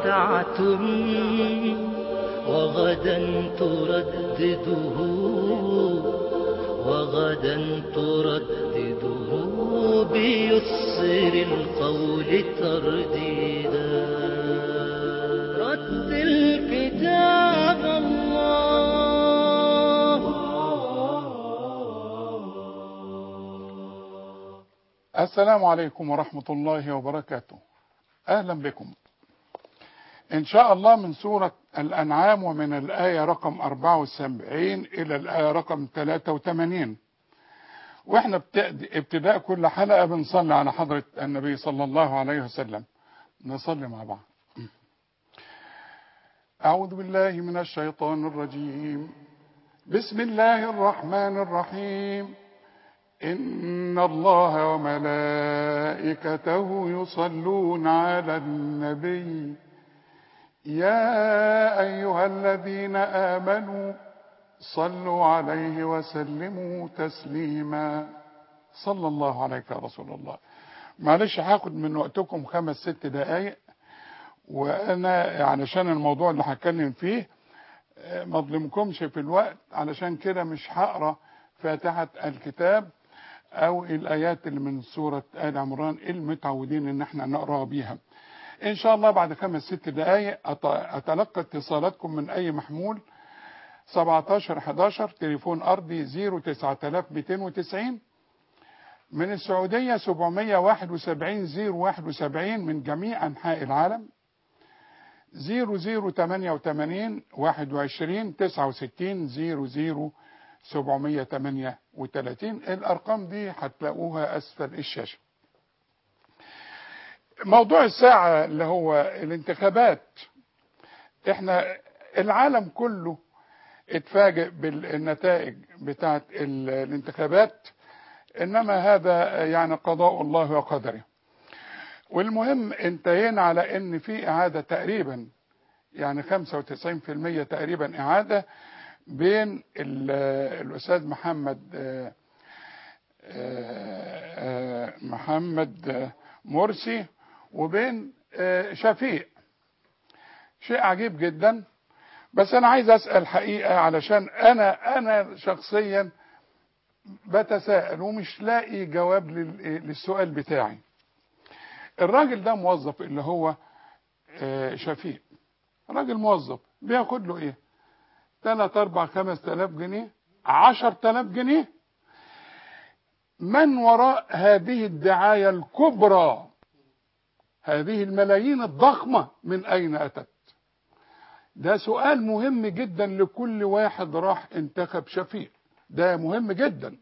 متعتم وغدا تردده وغدا تردده بيسر القول ترديدا رتل كتاب الله السلام عليكم ورحمة الله وبركاته أهلا بكم إن شاء الله من سورة الأنعام ومن الآية رقم 74 إلى الآية رقم 83 وإحنا ابتداء كل حلقة بنصلي على حضرة النبي صلى الله عليه وسلم نصلي مع بعض أعوذ بالله من الشيطان الرجيم بسم الله الرحمن الرحيم إن الله وملائكته يصلون على النبي يا أيها الذين آمنوا صلوا عليه وسلموا تسليما صلى الله عليك يا رسول الله معلش هاخد من وقتكم خمس ست دقايق وانا علشان الموضوع اللي هتكلم فيه ما اظلمكمش في الوقت علشان كده مش هقرا فاتحه الكتاب او الايات اللي من سوره ال عمران المتعودين ان احنا نقراها بيها ان شاء الله بعد خمس ست دقايق اتلقى اتصالاتكم من اي محمول 17 11 تليفون ارضي 09290 من السعوديه 771 071 من جميع انحاء العالم 0088 21 69 00 738 الارقام دي هتلاقوها اسفل الشاشه موضوع الساعه اللي هو الانتخابات احنا العالم كله اتفاجئ بالنتائج بتاعت الانتخابات انما هذا يعني قضاء الله وقدره والمهم انتهينا على ان في اعاده تقريبا يعني 95% تقريبا اعاده بين الاستاذ محمد محمد مرسي وبين شفيق شيء عجيب جدا بس انا عايز اسال حقيقه علشان انا انا شخصيا بتساءل ومش لاقي جواب للسؤال بتاعي الراجل ده موظف اللي هو شفيق راجل موظف بياخد له ايه 3 4 5000 جنيه 10000 جنيه من وراء هذه الدعاية الكبرى هذه الملايين الضخمة من أين أتت ده سؤال مهم جدا لكل واحد راح انتخب شفيق ده مهم جدا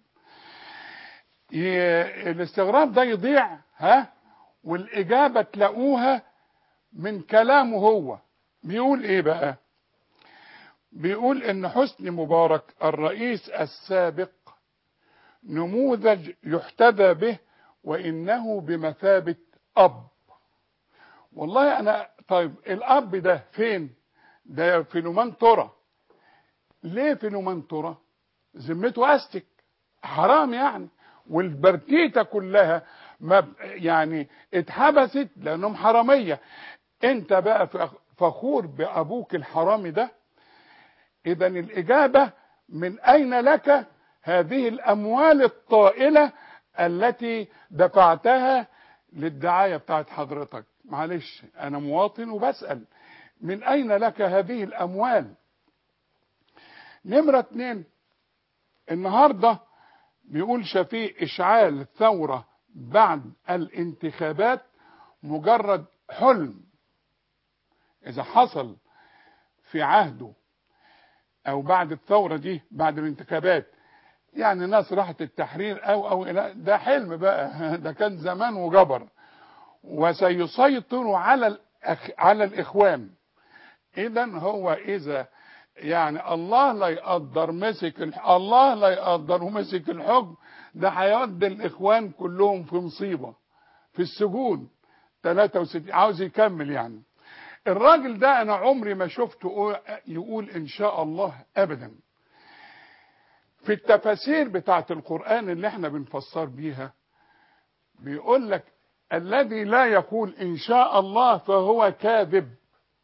الاستغراب ده يضيع ها والإجابة تلاقوها من كلامه هو بيقول ايه بقى بيقول ان حسني مبارك الرئيس السابق نموذج يحتذى به وانه بمثابة اب والله انا طيب الاب ده فين ده في نومنتورا ليه في نومنتورا ذمته استك حرام يعني والبرتيته كلها ما يعني اتحبست لانهم حراميه انت بقى فخور بابوك الحرامي ده اذا الاجابه من اين لك هذه الاموال الطائله التي دفعتها للدعايه بتاعت حضرتك معلش انا مواطن وبسال من اين لك هذه الاموال نمره اتنين النهارده بيقول شفيق اشعال الثوره بعد الانتخابات مجرد حلم اذا حصل في عهده او بعد الثورة دي بعد الانتخابات يعني ناس راحت التحرير او او ده حلم بقى ده كان زمان وجبر وسيسيطر على الأخ على الاخوان اذا هو اذا يعني الله لا يقدر مسك الله لا يقدر ومسك الحكم ده هيودي الاخوان كلهم في مصيبه في السجون 63 عاوز يكمل يعني الراجل ده انا عمري ما شفته يقول ان شاء الله ابدا في التفاسير بتاعت القرآن اللي احنا بنفسر بيها بيقول لك الذي لا يقول ان شاء الله فهو كاذب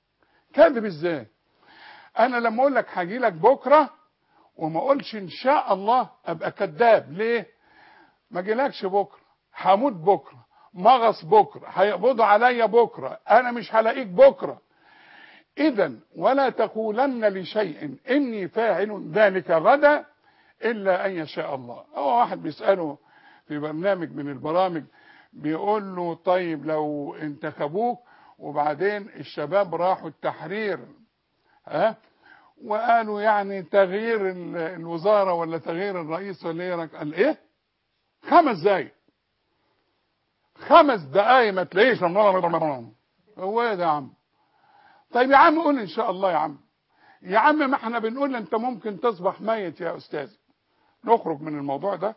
كذب ازاي انا لما اقول لك هاجي لك بكره وما اقولش ان شاء الله ابقى كذاب ليه ما اجيلكش بكره هموت بكره مغص بكره هيقبضوا عليا بكره انا مش هلاقيك بكره اذا ولا تقولن لشيء اني فاعل ذلك غدا الا ان يشاء الله هو واحد بيساله في برنامج من البرامج بيقول له طيب لو انتخبوك وبعدين الشباب راحوا التحرير ها وقالوا يعني تغيير ال- الوزاره ولا تغيير الرئيس ولا ايه رأيك؟ قال ايه خمس دقايق خمس دقايق ما تلاقيش هو ايه ده يا عم طيب يا عم قول ان شاء الله يا عم يا عم ما احنا بنقول انت ممكن تصبح ميت يا استاذ نخرج من الموضوع ده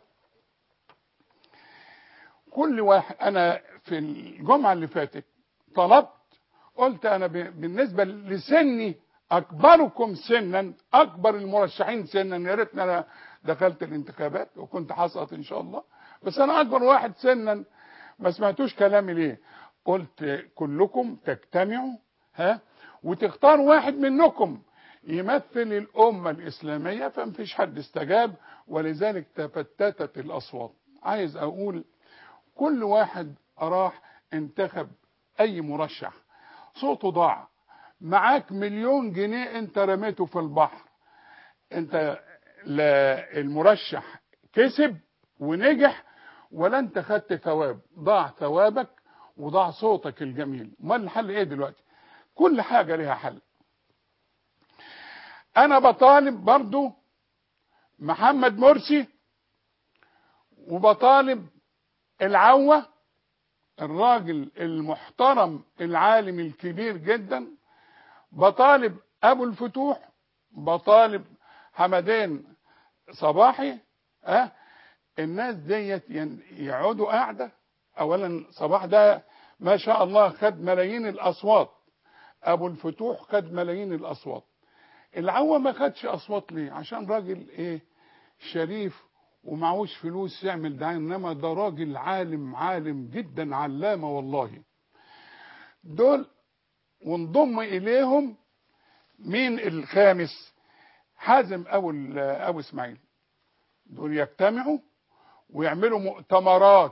كل واحد انا في الجمعه اللي فاتت طلبت قلت انا ب- بالنسبه لسني اكبركم سنا اكبر المرشحين سنا يا ريتني انا دخلت الانتخابات وكنت حصلت ان شاء الله بس انا اكبر واحد سنا ما سمعتوش كلامي ليه قلت كلكم تجتمعوا ها وتختار واحد منكم يمثل الأمة الإسلامية فمفيش حد استجاب ولذلك تفتتت الأصوات عايز أقول كل واحد راح انتخب أي مرشح صوته ضاع معاك مليون جنيه انت رميته في البحر انت لا المرشح كسب ونجح ولا انت خدت ثواب ضاع ثوابك وضاع صوتك الجميل امال الحل ايه دلوقتي كل حاجة لها حل انا بطالب برضو محمد مرسي وبطالب العوة الراجل المحترم العالم الكبير جدا بطالب ابو الفتوح بطالب حمدين صباحي اه الناس ديت ين- يقعدوا قاعده اولا صباح ده ما شاء الله خد ملايين الاصوات ابو الفتوح خد ملايين الاصوات العوة ما خدش اصوات ليه عشان راجل ايه شريف ومعهوش فلوس يعمل دعايه انما ده راجل عالم عالم جدا علامه والله دول وانضم اليهم مين الخامس حازم ابو ال- ابو اسماعيل دول يجتمعوا ويعملوا مؤتمرات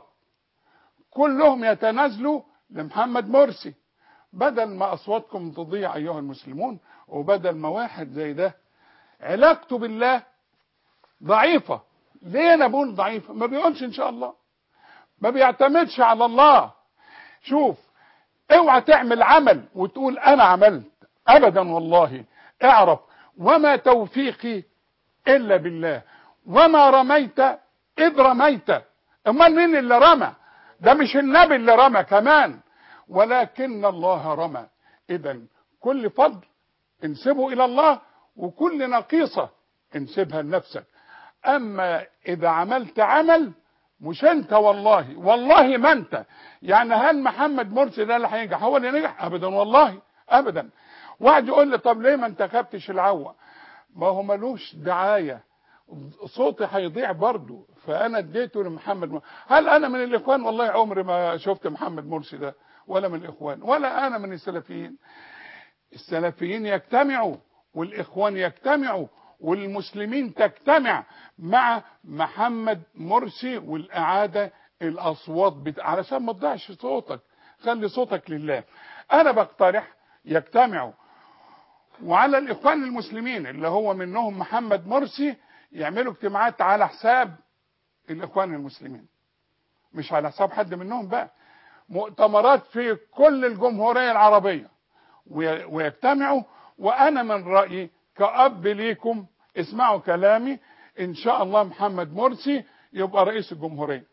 كلهم يتنازلوا لمحمد مرسي بدل ما اصواتكم تضيع ايها المسلمون وبدل ما واحد زي ده علاقته بالله ضعيفه ليه انا بقول ضعيفه ما بيقولش ان شاء الله ما بيعتمدش على الله شوف اوعى تعمل عمل وتقول انا عملت ابدا والله اعرف وما توفيقي الا بالله وما رميت اذ رميت امال مين اللي رمى ده مش النبي اللي رمى كمان ولكن الله رمى اذا كل فضل انسبه الى الله وكل نقيصه انسبها لنفسك اما اذا عملت عمل مش انت والله والله ما انت يعني هل محمد مرسي ده اللي هينجح هو اللي نجح ابدا والله ابدا واحد يقول لي طب ليه ما انتخبتش العوة ما هو ملوش دعايه صوتي هيضيع برضه فانا اديته لمحمد مرسي. هل انا من الاخوان والله عمري ما شفت محمد مرسي ده ولا من الاخوان ولا انا من السلفيين السلفيين يجتمعوا والاخوان يجتمعوا والمسلمين تجتمع مع محمد مرسي والاعاده الاصوات بت... علشان ما تضيعش صوتك خلي صوتك لله انا بقترح يجتمعوا وعلى الاخوان المسلمين اللي هو منهم محمد مرسي يعملوا اجتماعات على حساب الاخوان المسلمين مش على حساب حد منهم بقى مؤتمرات في كل الجمهوريه العربيه وي- ويجتمعوا وانا من رايي كاب ليكم اسمعوا كلامي ان شاء الله محمد مرسي يبقى رئيس الجمهوريه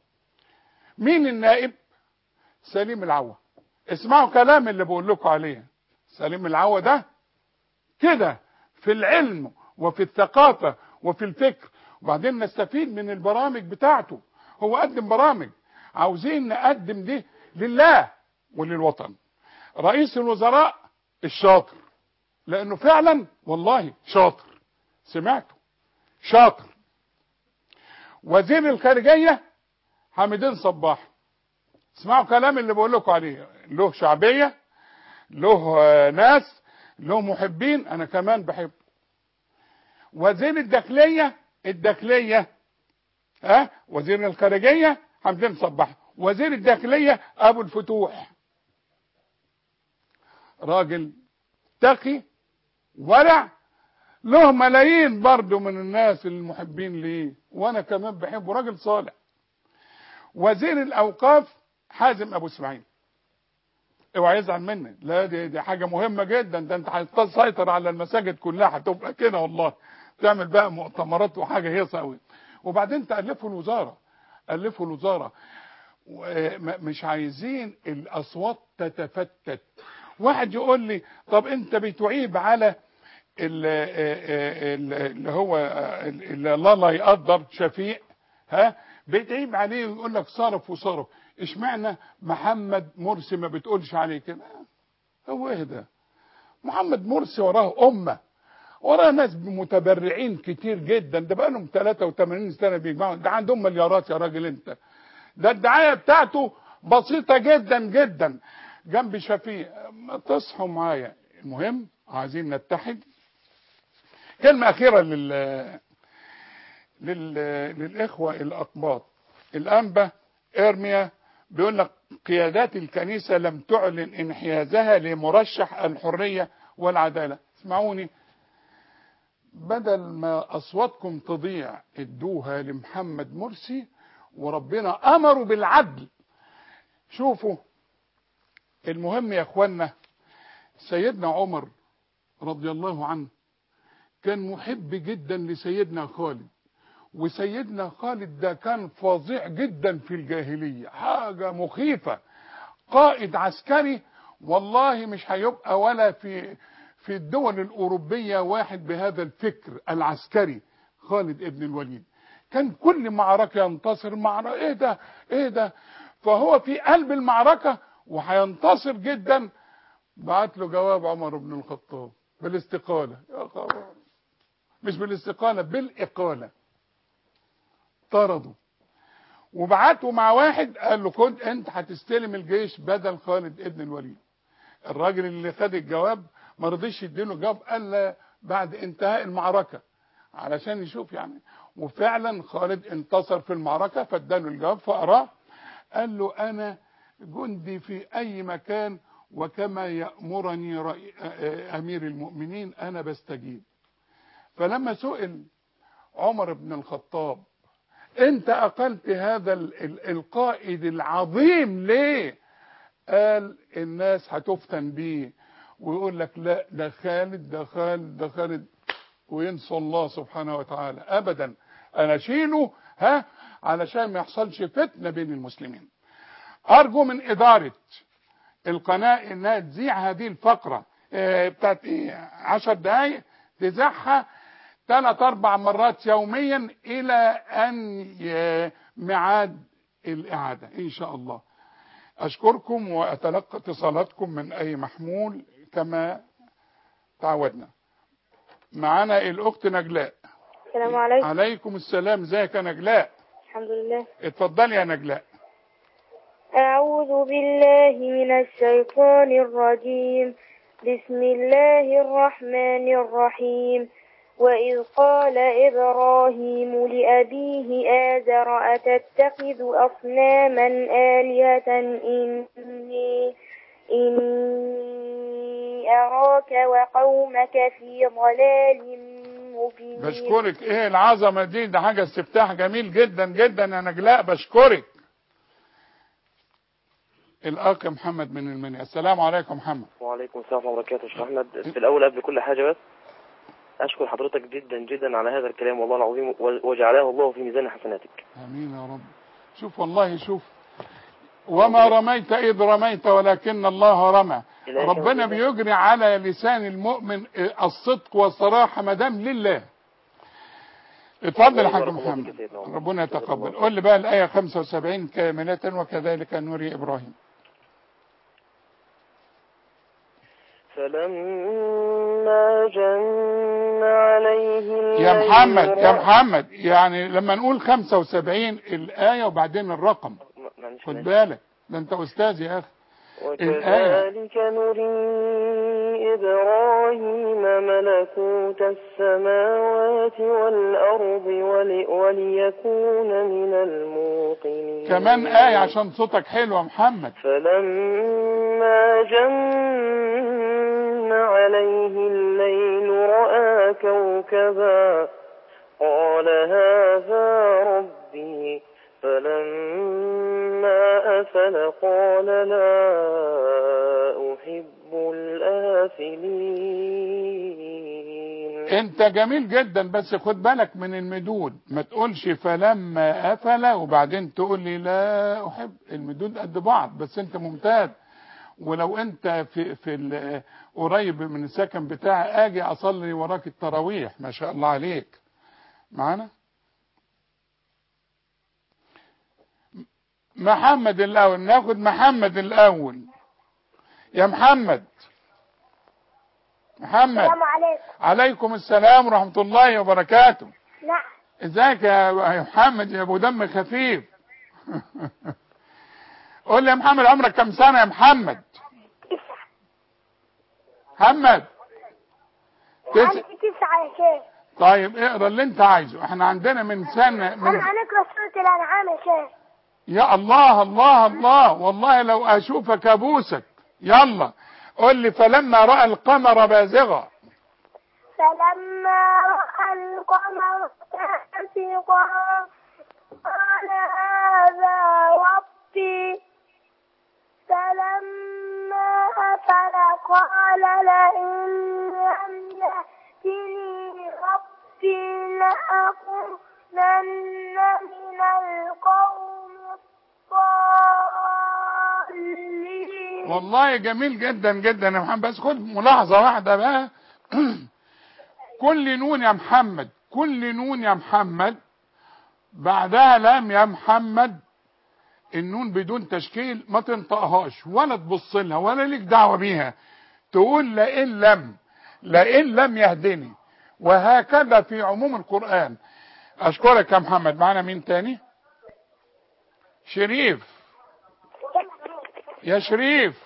مين النائب سليم العوة اسمعوا كلام اللي بقول لكم عليه سليم العوة ده كده في العلم وفي الثقافة وفي الفكر وبعدين نستفيد من البرامج بتاعته هو قدم برامج عاوزين نقدم دي لله وللوطن رئيس الوزراء الشاطر لانه فعلا والله شاطر سمعته شاطر وزير الخارجيه حمدين صباح اسمعوا كلام اللي بقول لكم عليه له شعبيه له آه، ناس له محبين انا كمان بحبه وزير الداخليه الداخليه ها وزير الخارجيه حمدين صباح وزير الداخليه ابو الفتوح راجل تقي ورع له ملايين برضه من الناس المحبين ليه وانا كمان بحبه راجل صالح وزير الاوقاف حازم ابو اسماعيل اوعى يزعل مني لا دي, دي حاجه مهمه جدا ده انت هتسيطر على المساجد كلها هتبقى كده والله تعمل بقى مؤتمرات وحاجه هيصه قوي وبعدين تالفوا الوزاره الفوا الوزاره مش عايزين الاصوات تتفتت واحد يقول لي طب انت بتعيب على اللي هو اللي الله لا يقدر شفيق ها بتعيب عليه ويقول لك صرف وصرف اشمعنى محمد مرسي ما بتقولش عليه كده هو ايه ده محمد مرسي وراه امه وراه ناس متبرعين كتير جدا ده بقى لهم 83 سنه بيجمعوا ده عندهم مليارات يا راجل انت ده الدعايه بتاعته بسيطه جدا جدا جنب شفيق تصحوا معايا المهم عايزين نتحد كلمة أخيرة لل... لل... للإخوة الأقباط الأنبا إرميا بيقول لك قيادات الكنيسة لم تعلن انحيازها لمرشح الحرية والعدالة اسمعوني بدل ما أصواتكم تضيع ادوها لمحمد مرسي وربنا أمروا بالعدل شوفوا المهم يا اخوانا سيدنا عمر رضي الله عنه كان محب جدا لسيدنا خالد وسيدنا خالد ده كان فظيع جدا في الجاهلية حاجة مخيفة قائد عسكري والله مش هيبقى ولا في في الدول الأوروبية واحد بهذا الفكر العسكري خالد ابن الوليد كان كل معركة ينتصر معركة ايه ده ايه ده فهو في قلب المعركة وهينتصر جدا بعت له جواب عمر بن الخطاب بالاستقالة يا خبر مش بالاستقالة بالإقالة طردوا وبعته مع واحد قال له كنت انت هتستلم الجيش بدل خالد ابن الوليد الراجل اللي خد الجواب ما رضيش يديله جواب الا بعد انتهاء المعركة علشان يشوف يعني وفعلا خالد انتصر في المعركة فاداله الجواب فقراه قال له انا جندي في اي مكان وكما يأمرني رأي امير المؤمنين انا بستجيب فلما سئل عمر بن الخطاب انت اقلت هذا القائد العظيم ليه قال الناس هتفتن بيه ويقول لك لا ده خالد ده خالد ده خالد وينسوا الله سبحانه وتعالى ابدا انا اشيله ها علشان ما يحصلش فتنه بين المسلمين ارجو من اداره القناه انها تذيع هذه الفقره اه بتاعت ايه عشر دقايق تذاعها ثلاث اربع مرات يوميا الى ان ميعاد الاعاده ان شاء الله اشكركم واتلقى اتصالاتكم من اي محمول كما تعودنا معانا الاخت نجلاء السلام عليكم عليكم السلام ازيك يا نجلاء الحمد لله اتفضلي يا نجلاء أعوذ بالله من الشيطان الرجيم بسم الله الرحمن الرحيم وإذ قال إبراهيم لأبيه آزر أتتخذ أصناما آلهة إني إني أراك وقومك في ضلال مبين بشكرك ايه العظمه دي ده حاجه استفتاح جميل جدا جدا يا نجلاء بشكرك الاخ محمد من المنيا السلام عليكم محمد وعليكم السلام ورحمة الله وبركاته يا شيخ أحمد في الأول قبل كل حاجة بس أشكر حضرتك جدا جدا على هذا الكلام والله العظيم وجعله الله في ميزان حسناتك امين يا رب شوف والله شوف وما رميت اذ رميت ولكن الله رمى إلهي ربنا كان بيجري على لسان المؤمن الصدق والصراحه ما دام لله اتفضل يا حاج بارك الله فيك يا محمد سيدنا عمر. ربنا جزاك يتقبل الله قول لي بقى الايه 75 كامله وكذلك نري ابراهيم فلما جن عليه يا الليل محمد يا رأى- محمد يعني لما نقول 75 الآية وبعدين الرقم م- معلش خد معلش. بالك ده انت أستاذ يا أخي وكذلك نري إبراهيم ملكوت السماوات والأرض ولي وليكون من الموقنين كمان آية عشان صوتك حلو يا محمد فلما جن عليه الليل رأى كوكبا قال هذا ربي فلما أفل قال لا أحب الآفلين انت جميل جدا بس خد بالك من المدود ما تقولش فلما افل وبعدين تقول لي لا احب المدود قد بعض بس انت ممتاز ولو انت في في ال- قريب من السكن بتاعي اجي اصلي وراك التراويح ما شاء الله عليك معانا محمد الاول ناخد محمد الاول يا محمد محمد السلام عليكم عليكم السلام ورحمة الله وبركاته نعم ازيك يا يا محمد يا ابو دم خفيف قول لي يا محمد عمرك كم سنة يا محمد محمد تس... عندي تسعة يا شيخ طيب اقرا اللي انت عايزه احنا عندنا من سنة أنا من هنقرأ سورة الأنعام يا شيخ يا الله الله الله والله لو اشوفك ابوسك يلا قول لي فلما رأى القمر بازغا فلما رأى القمر بازغا قال هذا ربي فلما أفل قال لئن لم يهدني ربي لأكونن من القوم الضالين والله جميل جدا جدا يا محمد بس خد ملاحظة واحدة بقى كل نون يا محمد كل نون يا محمد بعدها لام يا محمد النون بدون تشكيل ما تنطقهاش ولا تبص لها ولا ليك دعوة بيها تقول لئن لم لئن لم يهدني وهكذا في عموم القرآن أشكرك يا محمد معنا مين تاني شريف يا شريف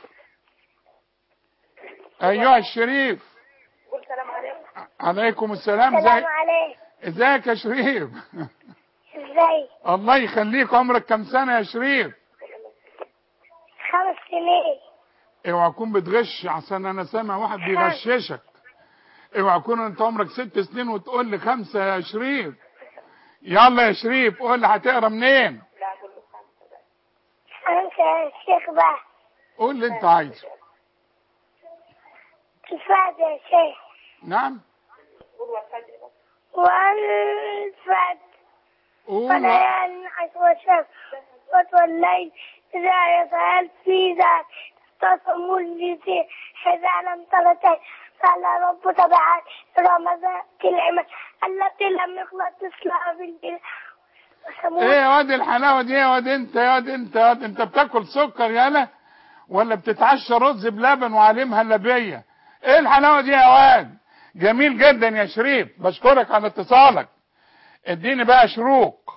ايها الشريف السلام عليكم عليكم السلام السلام ازيك عليكم ازيك يا شريف ازاي الله يخليك عمرك كم سنة يا شريف خمس سنين اوعى تكون بتغش عشان انا سامع واحد بيغششك اوعى تكون انت عمرك ست سنين وتقول لي خمسة يا شريف يلا يا شريف قول لي هتقرا منين انت يا شيخ بقى قول اللي انت عايزه الفاتحة يا شيخ نعم والفجر قول وليالي عشر وشمس والليل إذا يسأل في ذلك تصم الذي إذا لم ترتين قال رب تبعك رمضان العمل التي لم يخلق تسلها بالبلاد ايه يا واد الحلاوه دي يا واد انت يا واد انت يا واد انت بتاكل سكر يالا ولا بتتعشى رز بلبن وعليه مهلبيه ايه الحلاوه دي يا واد جميل جدا يا شريف بشكرك على اتصالك اديني بقى شروق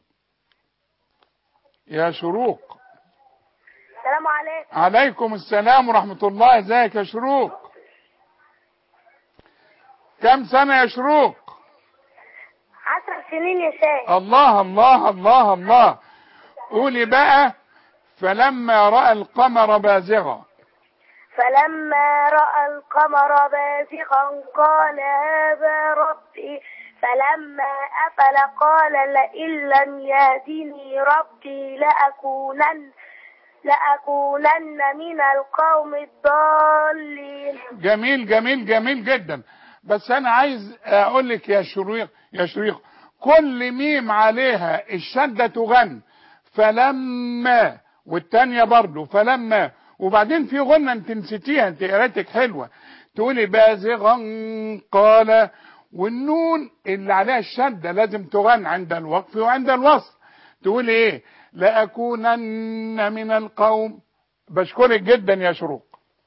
يا شروق السلام عليكم عليكم السلام ورحمة الله ازيك يا شروق كم سنة يا شروق عشر سنين يا شيخ الله الله الله الله قولي بقى فلما رأى القمر بازغا فلما رأى القمر بازغا قال هذا ربي فلما أفل قال لئن لم يهدني ربي لأكونن لأكونن من القوم الضالين جميل جميل جميل جدا بس انا عايز اقول لك يا شريق يا شريق كل ميم عليها الشدة تغن فلما والتانية برضو فلما وبعدين في غنة انت نسيتيها انت قراءتك حلوة تقولي بازغا قال والنون اللي عليها الشدة لازم تغن عند الوقف وعند الوصل تقولي ايه لأكونن من القوم بشكرك جدا يا شروق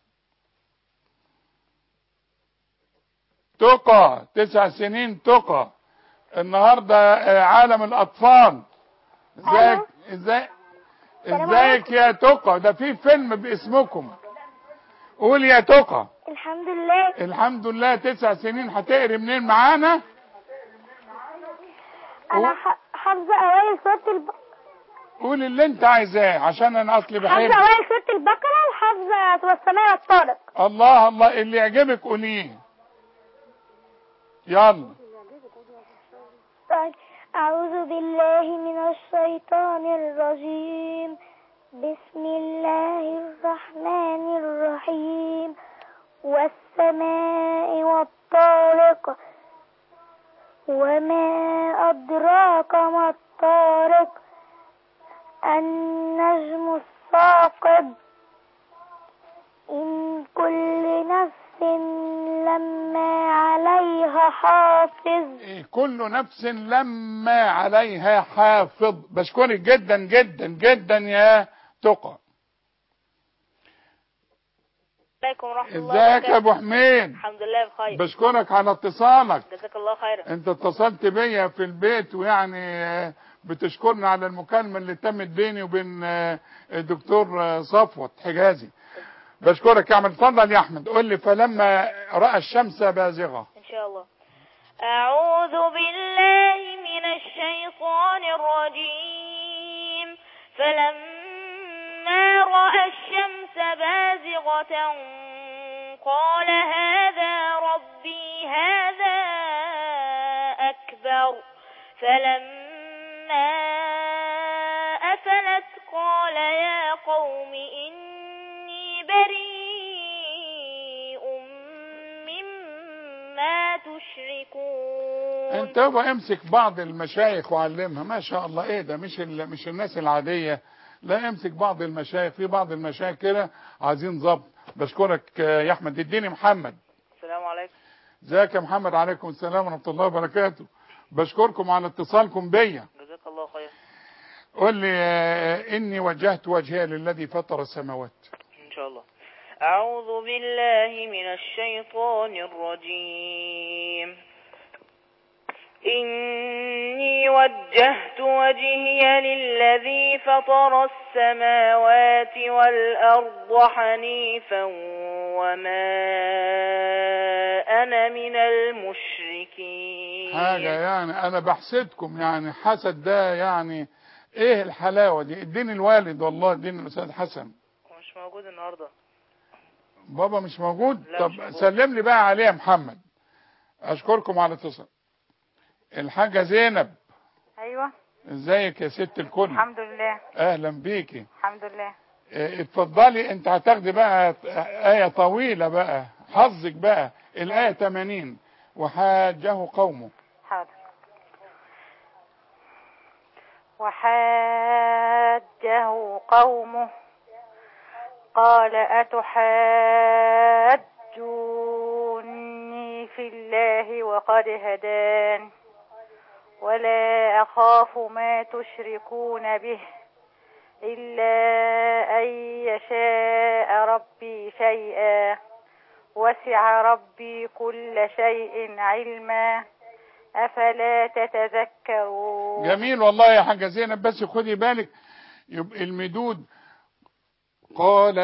تقى تسع سنين تقى النهارده آه، عالم الاطفال ازيك ألو. ازاي السلام ازيك يا تقى ده في فيلم باسمكم قول يا تقى الحمد لله الحمد لله تسع سنين هتقري منين معانا انا ح- حافظه اوائل سوره الب... قول اللي انت عايزاه عشان انا اصلي بحب حافظه اوائل سوره البقره وحافظه والسماء والطارق الله الله اللي يعجبك قوليه يلا طيب أعوذ بالله من الشيطان الرجيم بسم الله الرحمن الرحيم والسماء والطارق وما أدراك ما الطارق النجم الثاقب إن كل نفس لما عليها حافظ إيه، كل نفس لما عليها حافظ بشكرك جدا جدا جدا يا تقى عليكم ورحمة الله ازيك يا وبركاته ابو حميد الحمد لله بخير بشكرك على اتصالك جزاك الله خيرا انت اتصلت بيا في البيت ويعني آه، بتشكرني على المكالمة اللي تمت بيني وبين آه، الدكتور آه، صفوت حجازي بشكرك يا احمد اتفضل يا احمد قول لي فلما راى الشمس بازغه إن شاء الله أعوذ بالله من الشيطان الرجيم فلما رأى الشمس بازغة قال هذا ربي هذا أكبر فلما أفلت قال يا قوم إني بريء مما تشركون انت يابا امسك بعض المشايخ وعلمها ما شاء الله ايه ده مش ال... مش الناس العاديه لا امسك بعض المشايخ في بعض المشايخ كده عايزين ضبط بشكرك آه، يا احمد اديني محمد السلام عليكم ازيك يا محمد عليكم السلام ورحمه الله وبركاته بشكركم على اتصالكم بيا جزاك الله خير قول لي آه، اني وجهت وجهي للذي فطر السماوات ان شاء الله أعوذ بالله من الشيطان الرجيم إني وجهت وجهي للذي فطر السماوات والأرض حنيفا وما أنا من المشركين حاجه يعني انا بحسدكم يعني حسد ده يعني ايه الحلاوه دي اديني الوالد والله اديني الاستاذ حسن هو مش موجود النهارده بابا مش موجود لا، طب مش موجود. سلم لي بقى عليه يا محمد اشكركم على الاتصال الحاجه زينب ايوه ازيك يا ست الكل الحمد لله اهلا بيكي الحمد لله اه، اتفضلي انت هتاخدي بقى ايه طويله بقى حظك بقى الايه 80 وحاجه قومه حاضر وحاجه قومه قال أتحاجوني في الله وقد هدان ولا أخاف ما تشركون به إلا أن يشاء ربي شيئا وسع ربي كل شيء علما أفلا تتذكرون جميل والله يا حاجه زينب بس خدي بالك يبقى المدود قال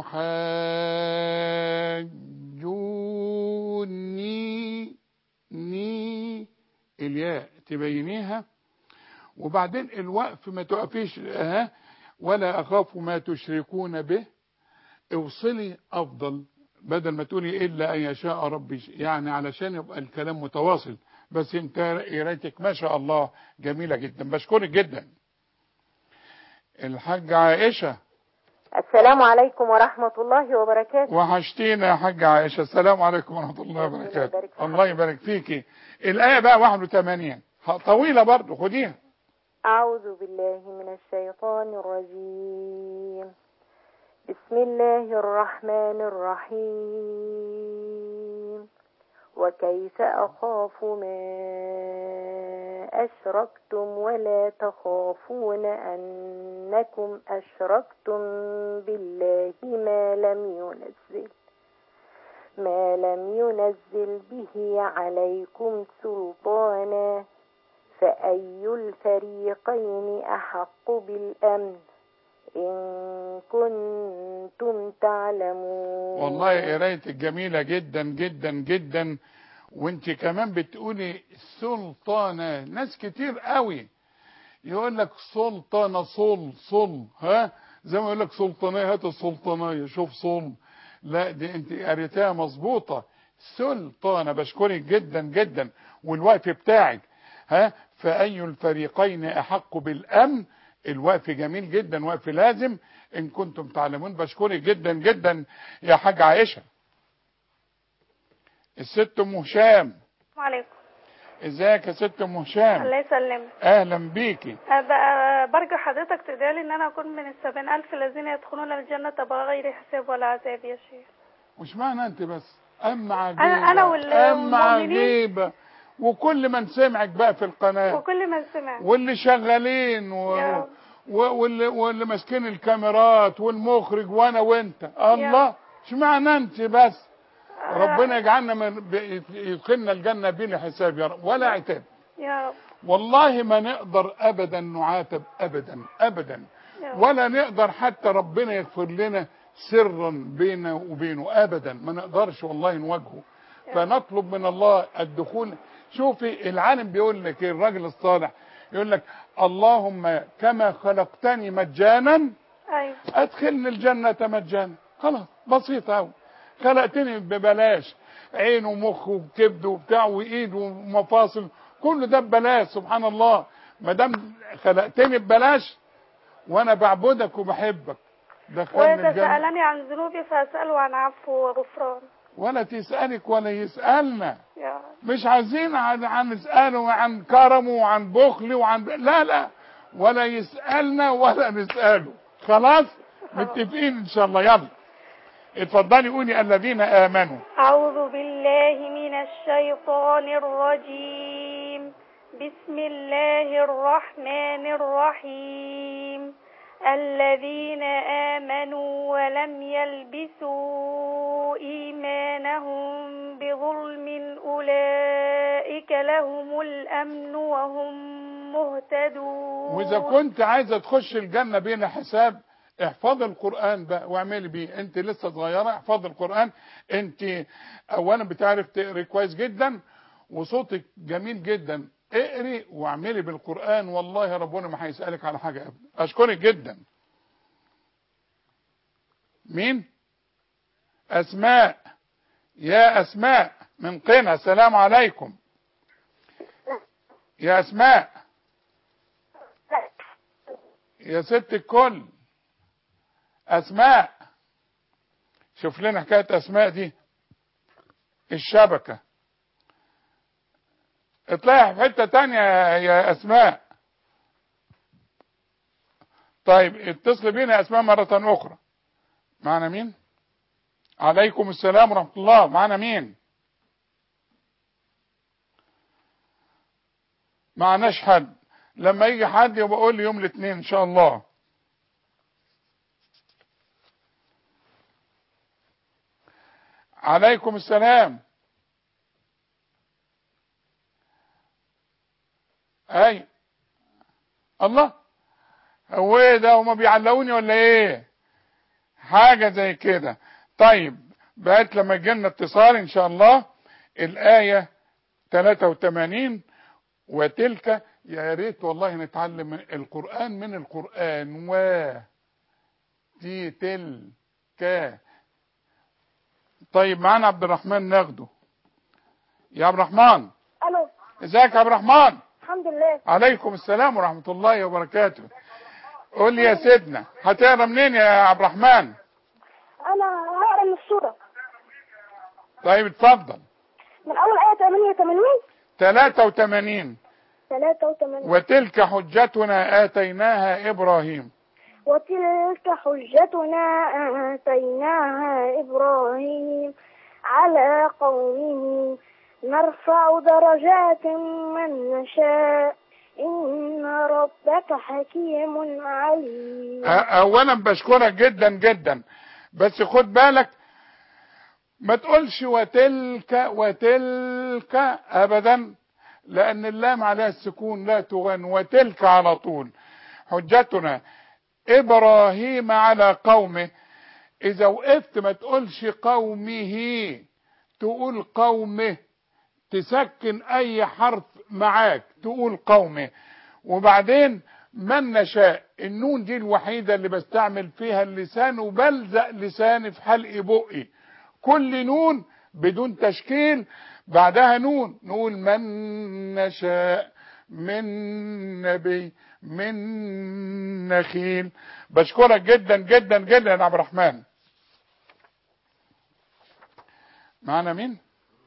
أتحاجوني ني الياء تبينيها وبعدين الوقف ما تقفيش ها ولا أخاف ما تشركون به اوصلي أفضل بدل ما تقولي إلا أن يشاء ربي يعني علشان يبقى الكلام متواصل بس انت قرايتك ما شاء الله جميلة جدا بشكرك جدا الحاجة عائشة السلام عليكم ورحمة الله وبركاته وحشتينا يا حاجة عائشة السلام عليكم ورحمة الله الله وبركاته يبارك في الله يبارك فيكي الآية بقى 81 طويلة برضو خديها أعوذ بالله من الشيطان الرجيم بسم الله الرحمن الرحيم وكيف أخاف ما أشركتم ولا تخافون أنكم أشركتم بالله ما لم ينزل ما لم ينزل به عليكم سلطانا فأي الفريقين أحق بالأمن إن كنتم تعلمون والله قرايتك جميلة جدا جدا جدا وانت كمان بتقولي سلطانة ناس كتير قوي يقول لك سلطانة صل صل ها زي ما يقول لك سلطانية هات السلطانية شوف صل لا دي انت قريتها مظبوطة سلطانة بشكرك جدا جدا والوقف بتاعك ها فأي الفريقين أحق بالأمن الوقف جميل جدا وقف لازم إن كنتم تعلمون بشكرك جدا جدا يا حاج عائشة الست أم هشام وعليكم ازيك يا ست أم هشام الله يسلمك أهلا بيكي أبقى برجع حضرتك تدعي ان انا اكون من السبعين الف الذين يدخلون الجنة بغير حساب ولا عذاب يا شيخ مش معنى انت بس اما عجيبة أنا- أنا وال- اما والمؤمنين. عجيبة وكل من سمعك بقى في القناة وكل من سمع واللي شغالين و... يا رب. و... واللي, واللي ماسكين الكاميرات والمخرج وانا وانت الله اشمعنى انت بس ربنا يجعلنا من ب- يدخلنا الجنة بلا حساب يا رب ولا عتاب يا رب والله ما نقدر ابدا نعاتب ابدا ابدا يا رب. ولا نقدر حتى ربنا يغفر لنا سرا بينه وبينه ابدا ما نقدرش والله نواجهه فنطلب من الله الدخول شوفي العالم بيقول لك إيه، الراجل الصالح يقول لك اللهم كما خلقتني مجانا ايوه ادخلني الجنة مجانا خلاص بسيطة أوي خلقتني ببلاش عين ومخ وكبد وبتاع وايد ومفاصل كل ده ببلاش سبحان الله ما دام خلقتني ببلاش وانا بعبدك وبحبك دخلني الجنة ويتساءلني عن ذنوبي فاساله عن عفو وغفران ولا تسألك ولا يسألنا يا رب مش عايزين عن, عن نسأله عن كرمه وعن بخله وعن لا لا ولا يسألنا ولا نسأله خلاص متفقين ان شاء الله يلا اتفضلي قولي الذين امنوا أعوذ بالله من الشيطان الرجيم بسم الله الرحمن الرحيم الذين آمنوا ولم يلبسوا إيمانهم بظلم أولئك لهم الأمن وهم مهتدون واذا كنت عايزه تخش الجنه بين حساب احفظ القران بقى واعملي بيه انت لسه صغيره احفظ القران انت اولا بتعرف تقري كويس جدا وصوتك جميل جدا اقري واعملي بالقران والله ربنا ما هيسالك على حاجه ابدا اشكرك جدا مين اسماء يا اسماء من قنا السلام عليكم يا اسماء يا ست الكل اسماء شوف لنا حكايه اسماء دي الشبكه اطلعي في حته تانية يا اسماء طيب اتصل بينا يا اسماء مره اخرى معنا مين عليكم السلام ورحمه الله معنا مين معناش حد لما يجي حد يبقى قول لي يوم الاثنين ان شاء الله عليكم السلام اي الله هو ايه ده هما بيعلقوني ولا ايه حاجة زي كده طيب بقت لما يجيلنا اتصال ان شاء الله الآية 83 وتلك يا ريت والله نتعلم القرآن من القرآن و دي تلك طيب معانا عبد الرحمن ناخده يا عبد الرحمن الو ازيك يا عبد الرحمن الحمد لله عليكم السلام ورحمة الله وبركاته قول لي يا سيدنا هتقرا منين يا عبد الرحمن انا هقرا من السوره طيب اتفضل من اول ايه 88 83 83 وتلك حجتنا آتيناها إبراهيم وتلك حجتنا آتيناها إبراهيم على قومه نرفع درجات من نشاء إن ربك حكيم عليم أ- اولا بشكرك جدا جدا بس خد بالك ما تقولش وتلك وتلك ابدا لان اللام عليها السكون لا تغن وتلك على طول حجتنا ابراهيم على قومه اذا وقفت ما تقولش قومه تقول قومه تسكن اي حرف معاك تقول قومه وبعدين من نشاء النون دي الوحيدة اللي بستعمل فيها اللسان وبلزق لساني في حلق بقي كل نون بدون تشكيل بعدها نون نقول من نشاء من نبي من نخيل بشكرك جدا جدا جدا يا عبد الرحمن معنا مين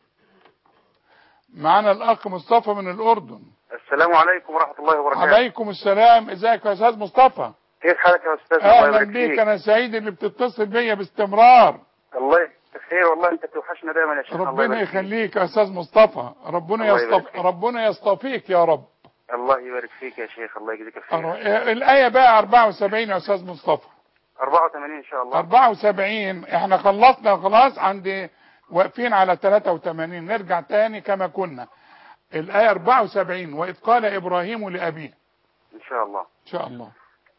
معنا الاخ مصطفى من الاردن السلام عليكم ورحمة الله وبركاته عليكم السلام ازيك يا استاذ مصطفى كيف حالك يا أستاذ الله اهلا يبارك بيك فيك انا سعيد اللي بتتصل بيا باستمرار الله بخير والله أنت توحشنا دائما يا شيخ الله ربنا يبارك فيك. يخليك يا استاذ مصطفى ربنا الله يبارك يصطف فيك. ربنا يصطفيك يا رب الله يبارك فيك يا شيخ الله يجزيك الخير أر- الآية بقى 74 يا أستاذ مصطفى 84 إن شاء الله 74 احنا خلصنا خلاص عند واقفين على 83 نرجع تاني كما كنا الآية 74 وإذ قال إبراهيم لأبيه إن شاء الله إن شاء الله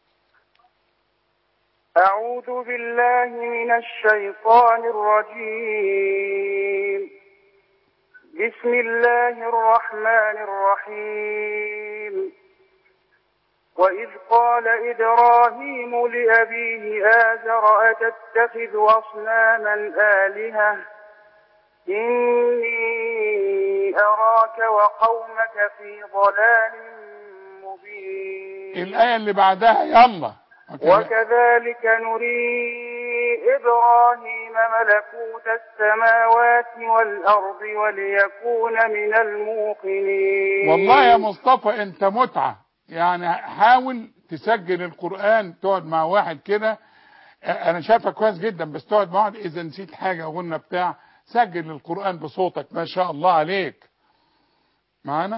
أعوذ بالله من الشيطان الرجيم بسم الله الرحمن الرحيم وإذ قال إبراهيم لأبيه آزر أتتخذ أصناما آلهة إني أراك وقومك في ضلال مبين الآية اللي بعدها يلا وكذلك نري إبراهيم ملكوت السماوات والأرض وليكون من الموقنين والله يا مصطفى انت متعة يعني حاول تسجل القرآن تقعد مع واحد كده انا شايفك كويس جدا بس تقعد مع واحد اذا نسيت حاجة غنى بتاع سجل القرآن بصوتك ما شاء الله عليك معانا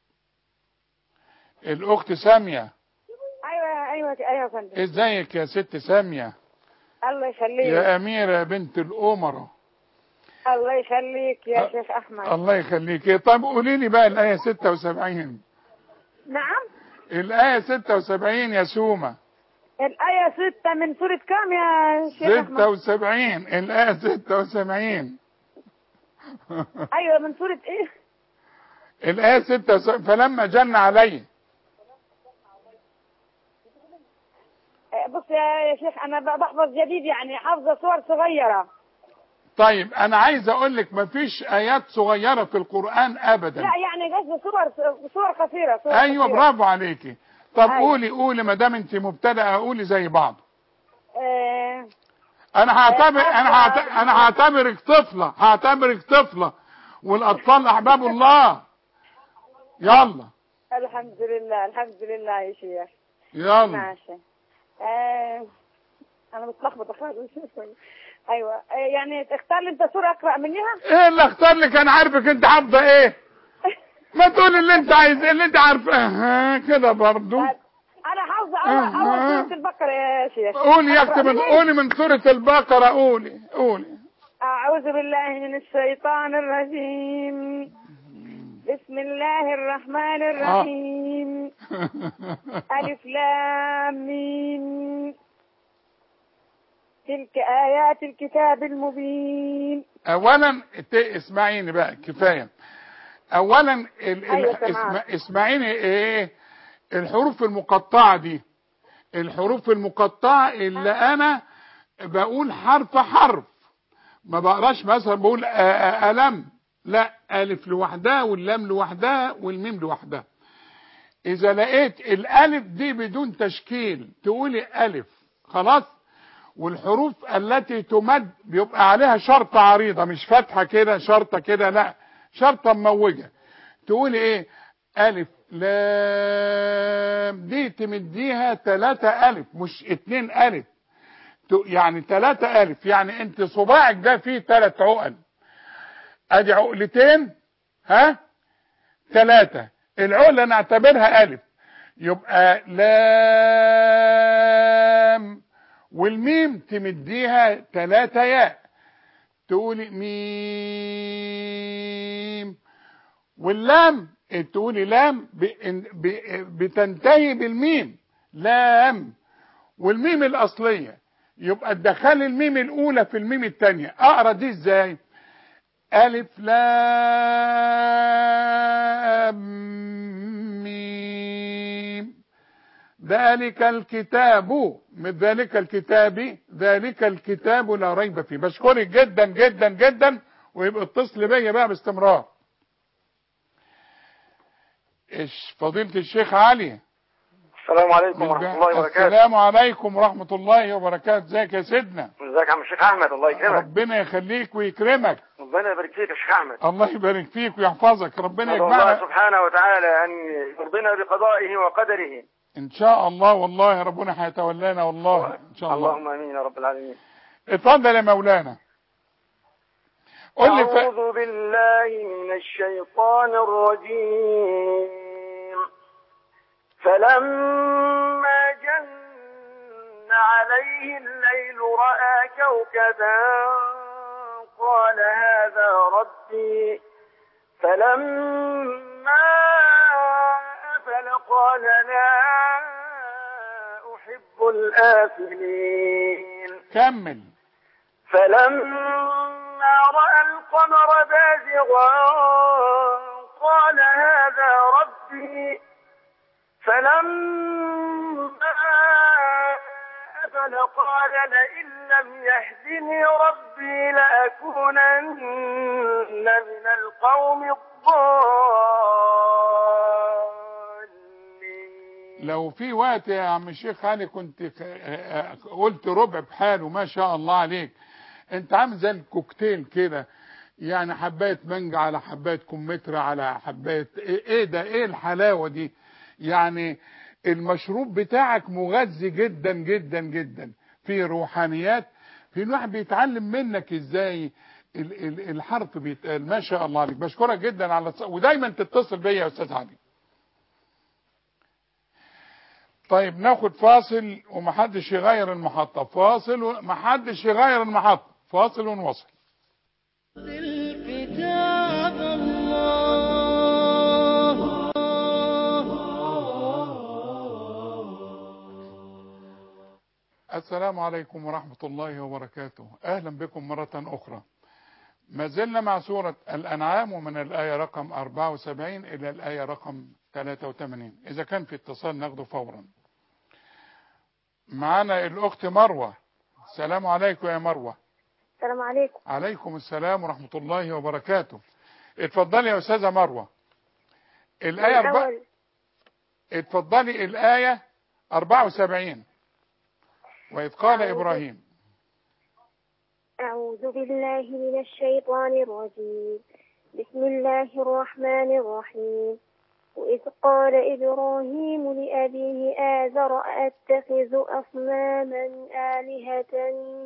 الاخت سامية ايوه ايوه ايوه يا فندم ازيك يا ست سامية الله يخليك يا اميرة يا بنت الامراء الله يخليك يا شيخ احمد الله يخليك طب قولي لي بقى الايه 76 نعم الايه 76 يا سومه الآية ستة من سورة كام يا شيخ أحمد 76 الآية 76 أيوة من سورة إيه الآية 76 فلما جن عليه آه، بص يا يا شيخ أنا ب- بحفظ جديد يعني حافظة صور صغيرة طيب أنا عايز أقول لك مفيش آيات صغيرة في القرآن أبدا لا يعني قصدي صور صور قصيرة صور أيوة قصيرة. برافو عليكي طب أيوة. قولي قولي ما دام أنت مبتدئة قولي زي بعض آه، أنا هعتبر أنا هعت- أنا هعتبرك طفلة هعتبرك طفلة والأطفال أحباب الله يلا الحمد لله الحمد لله يا شيخ يلا ماشي آه أنا متلخبطة خالص أيوة آه، يعني تختار لي أنت صورة أقرأ منها ايه اللي اختار لك انا عارفك انت حافظه ايه ما تقول اللي انت عايز اللي انت عارفه ها كده برضو أنا حافظة أول أول آه. سورة البقرة يا شيخ قولي يا اختي أقرأ من منها؟ قولي من سوره البقره قولي قولي أعوذ بالله من الشيطان الرجيم بسم الله الرحمن الرحيم ألف لام ميم تلك آيات الكتاب المبين اولا ت- اسمعيني بقى كفايه اولا ال... ال... أيوة، اسم... سمعت. اسمعيني ايه الحروف المقطعه دي الحروف المقطعه اللي انا بقول حرف حرف ما بقراش مثلا بقول آ- آ- ألم لا ألف لوحدها واللام لوحدها والميم لوحدها إذا لقيت الألف دي بدون تشكيل تقولي ألف خلاص والحروف التي تمد بيبقى عليها شرطة عريضة مش فتحة كده شرطة كده لا شرطة مموجة تقولي ايه ألف لام دي تمديها ثلاثة ألف مش اتنين ألف ت- يعني ثلاثة ألف يعني انت صباعك ده فيه ثلاث عقل ادي عقلتين ها ثلاثة العقلة نعتبرها ألف يبقى لام والميم تمديها ثلاثة ياء تقولي ميم واللام تقولي لام ب- ب- بتنتهي بالميم لام والميم الاصليه يبقى تدخل الميم الاولى في الميم الثانيه اقرا دي ازاي الف لام ميم ذلك الكتاب من ذلك الكتاب ذلك الكتاب لا ريب فيه بشكرك جدا جدا جدا ويبقى اتصل بيا بقى باستمرار ايش فضيلة الشيخ علي السلام عليكم ورحمة الله وبركاته السلام عليكم ورحمة الله وبركاته ازيك يا سيدنا ازيك يا عم الشيخ احمد الله يكرمك ربنا يخليك ويكرمك ربنا يبارك فيك يا شيخ احمد الله يبارك فيك ويحفظك ربنا نسأل الله يجمعنا سبحانه وتعالى ان يرضينا بقضائه وقدره ان شاء الله والله ربنا هيتولانا والله ان شاء الله اللهم امين يا رب العالمين اتفضل يا مولانا قول لي ف... أعوذ بالله من الشيطان الرجيم فلما جن عليه الليل رأى كوكبا قال هذا ربي فلما أفل قال لا أحب الآفلين كمل فلما رأى القمر بازغا قال هذا ربي فلما أفل قال لئن لم يهدني ربي لأكونن من القوم الضالين لو في وقت يا عم الشيخ علي كنت ك- آه، قلت ربع بحاله ما شاء الله عليك انت عامل زي الكوكتيل كده يعني حبايه مانجا على حبايه كمثرى على حبايه ايه إيه ده ايه الحلاوه دي يعني المشروب بتاعك مغذي جدا جدا جدا في روحانيات في الواحد بيتعلم منك ازاي ال- ال- الحرف بيتقال ما شاء الله عليك بشكرك جدا على الص- ودايما تتصل بيا يا استاذ علي طيب ناخد فاصل ومحدش يغير المحطة فاصل ومحدش يغير المحطة فاصل ونوصل الكتاب الله السلام عليكم ورحمة الله وبركاته أهلا بكم مرة أخرى ما زلنا مع سورة الأنعام ومن الآية رقم 74 إلى الآية رقم 83 إذا كان في اتصال ناخده فورا معنا الأخت مروة السلام عليكم يا مروة السلام عليكم عليكم السلام ورحمة الله وبركاته اتفضلي يا أستاذة مروة الآية أربع... الأول اتفضلي الآية 74 وإذ قال أعوذ- إبراهيم أعوذ بالله من الشيطان الرجيم بسم الله الرحمن الرحيم وإذ قال إبراهيم لأبيه آذر أتخذ أصناما آلهة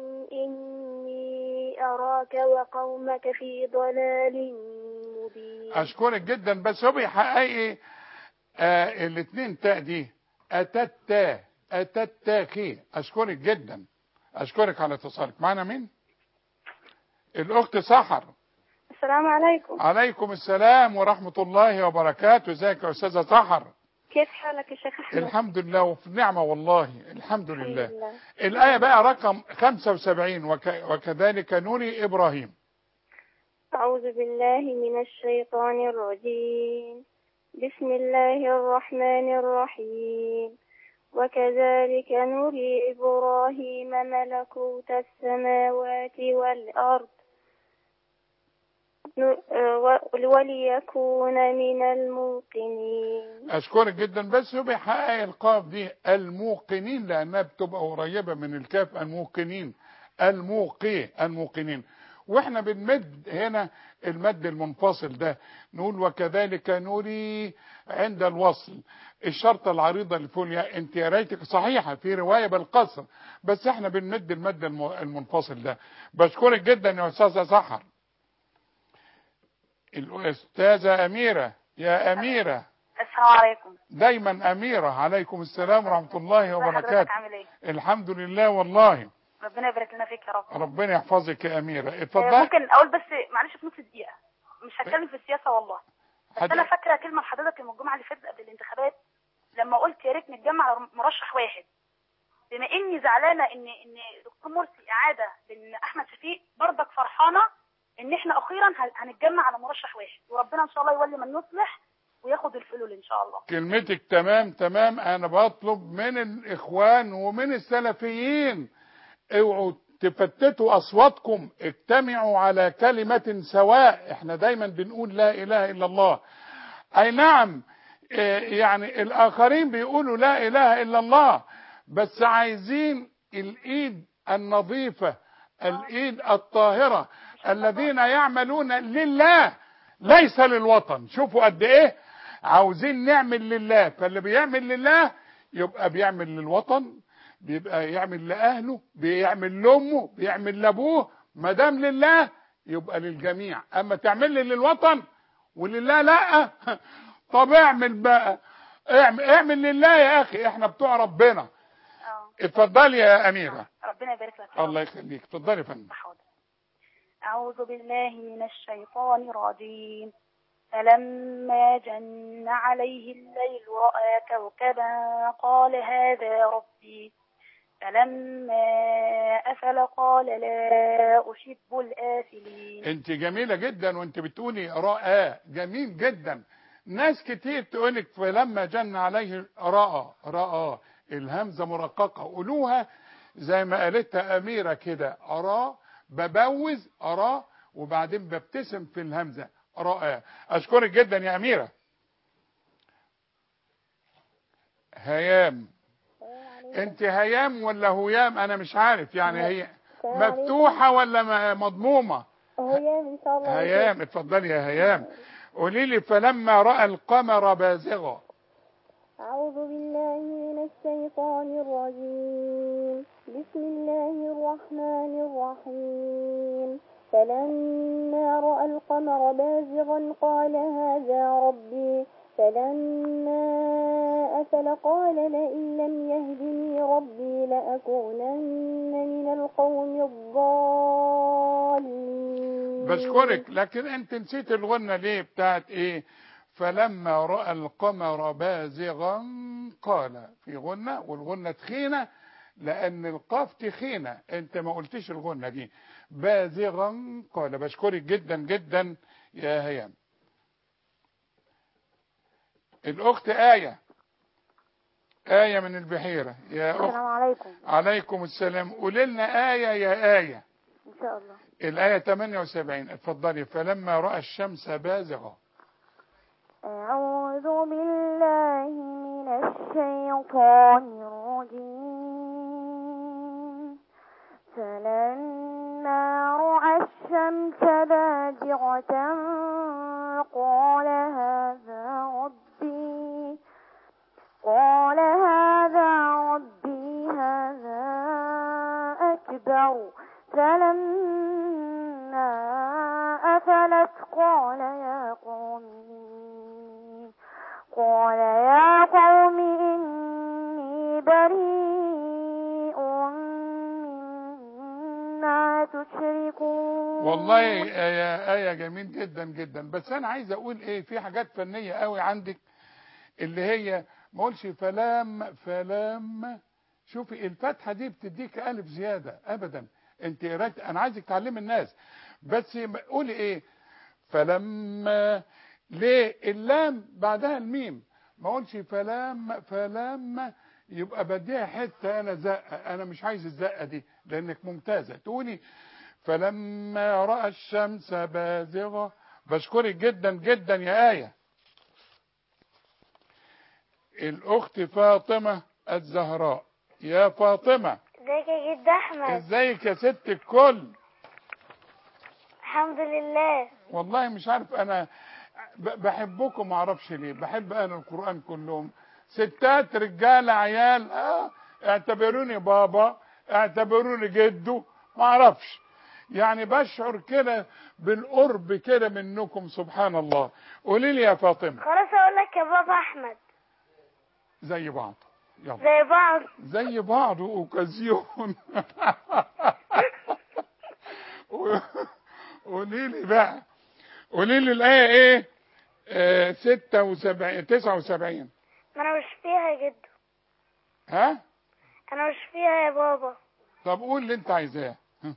إني أراك وقومك في ضلال مبين أشكرك جدا بس هو بيحقق آه الاثنين تاء دي أتت أتتاكي أشكرك جدا أشكرك على اتصالك معنا مين الأخت سحر السلام عليكم عليكم السلام ورحمة الله وبركاته ازيك يا أستاذة سحر كيف حالك يا شيخ أحمد الحمد لله وفي نعمة والله الحمد لله الحمد لله الآية بقى رقم 75 وك وكذلك نوري إبراهيم أعوذ بالله من الشيطان الرجيم بسم الله الرحمن الرحيم وكذلك نري إبراهيم ملكوت السماوات والأرض ن- و- وليكون من الموقنين أشكرك جدا بس هو بيحقق القاف دي الموقنين لأنها بتبقى قريبة من الكاف الموقنين الموقي الموقنين واحنا بنمد هنا المد المنفصل ده نقول وكذلك نوري عند الوصل الشرطة العريضة اللي فوق الياء انت يا ريتك صحيحة في رواية بالقصر بس احنا بنمد المد الم- المنفصل ده بشكرك جدا يا أستاذة سحر الأستاذة أميرة يا أميرة السلام عليكم دايما أميرة عليكم السلام ورحمة الله حضرتك وبركاته عامل ايه الحمد لله والله ربنا يبارك لنا فيك يا رب ربنا يحفظك يا أميرة آه، اتفضل ممكن اقول بس معلش في نص دقيقه مش هتكلم في السياسه والله بس حد- انا فاكره كلمه لحضرتك يوم الجمعه اللي فاتت قبل الانتخابات لما قلت يا ريت نتجمع على مرشح واحد بما اني زعلانه ان ان دكتور مرسي اعاده لان احمد شفيق برضك فرحانه ان احنا اخيرا هن- هنتجمع على مرشح واحد وربنا ان شاء الله يولي من يصلح وياخد الفلول ان شاء الله كلمتك تمام تمام انا بطلب من الاخوان ومن السلفيين اوعوا تفتتوا اصواتكم اجتمعوا على كلمة سواء احنا دايما بنقول لا اله الا الله اي نعم اه، يعني الاخرين بيقولوا لا اله الا الله بس عايزين الايد النظيفة الايد الطاهرة الذين يعملون لله ليس للوطن شوفوا قد ايه عاوزين نعمل لله فاللي بيعمل لله يبقى بيعمل للوطن بيبقى يعمل لاهله بيعمل لامه بيعمل لابوه ما دام لله يبقى للجميع اما تعمل لي للوطن ولله لا طب اعمل بقى اعمل, اعمل لله يا اخي احنا بتوع ربنا اه اتفضلي يا اميره ربنا يبارك لك يا رب. الله يخليك اتفضلي يا فندم أعوذ بالله من الشيطان الرجيم فلما جن عليه الليل رأى كوكبا قال هذا ربي فلما أفل قال لا أحب الآفلين انت جميلة جدا وانت بتقولي رأى جميل جدا ناس كتير تقولك فلما جن عليه رأى رأى الهمزة مرققة قولوها زي ما قالتها أميرة كده أرى ببوز أرى وبعدين ببتسم في الهمزة رأى أشكرك جدا يا أميرة هيام انت هيام ولا هيام انا مش عارف يعني هي مفتوحة ولا م- مضمومة هيام ان شاء الله هيام اتفضلي يا هيام قولي لي فلما رأى القمر بازغا أعوذ بالله من الشيطان الرجيم بسم الله الرحمن الرحيم فلما رأى القمر بازغا قال هذا ربي فلما أفل قال لئن لم يهدني ربي لأكونن من القوم الضالين بشكرك لكن انت نسيت الغنة ليه بتاعت ايه فلما رأى القمر بازغا قال في غنة والغنة تخينة لان القاف تخينة انت ما قلتش الغنة دي بازغا قال بشكرك جدا جدا يا هيام الاخت آية آية من البحيرة يا السلام أخت عليكم عليكم السلام قولي لنا آية يا آية إن شاء الله الآية 78 اتفضلي فلما رأى الشمس بازغة أعوذ بالله من الشيطان الرجيم فلما رأى الشمس بازغة قال هذا ربي قال هذا ربي هذا أكبر فلما أفلت قال يا قوم قال يا قوم إني بريء مما تشركون والله آية, آية جميل جدا جدا بس أنا عايز أقول إيه في حاجات فنية قوي عندك اللي هي ما اقولش فلام فلام شوفي الفتحة دي بتديك ألف زيادة أبدا أنت قرأت أنا عايزك تعلمي الناس بس قولي إيه فلما ليه اللام بعدها الميم ما اقولش فلام فلام يبقى بديها حته انا زقه انا مش عايز الزقه دي لانك ممتازه تقولي فلما راى الشمس بازغه بشكرك جدا جدا يا ايه الاخت فاطمه الزهراء يا فاطمه ازيك يا جد احمد ازيك يا ست الكل الحمد لله والله مش عارف انا ب- بحبكم معرفش ليه بحب انا القرآن كلهم ستات رجالة عيال اه اعتبروني بابا اعتبروني جدو معرفش يعني بشعر كده بالقرب كده منكم سبحان الله قولي لي يا فاطمة خلاص اقول لك يا بابا احمد زي بعض يلا زي بعض زي بعض اوكازيون قولي لي بقى قولي لي الآية ايه آه ستة وسبعين تسعة وسبعين ما انا مش فيها يا جد ها انا مش فيها يا بابا طب قول اللي انت عايزاه ها.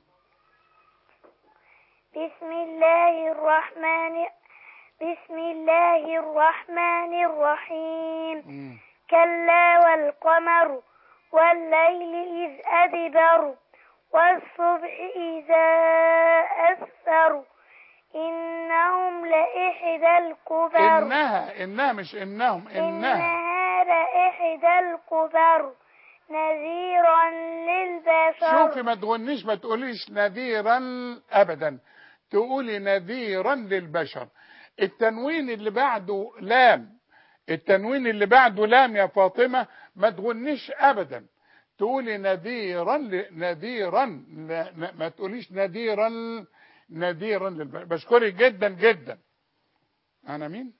بسم الله الرحمن بسم الله الرحمن الرحيم مم. كلا والقمر والليل إذ أدبر والصبح إذا أسفر إنهم لإحدى الكبر انها انها مش انهم انها إنها لإحدى الكبر نذيرا للبشر شوفي ما تغنيش ما تقوليش نذيرا ابدا تقولي نذيرا للبشر التنوين اللي بعده لام التنوين اللي بعده لام يا فاطمة ما تغنيش ابدا تقولي نذيرا ل... نذيرا ل... ن- ما تقوليش نذيرا نذيرا للبشر بشكرك جدا جدا انا مين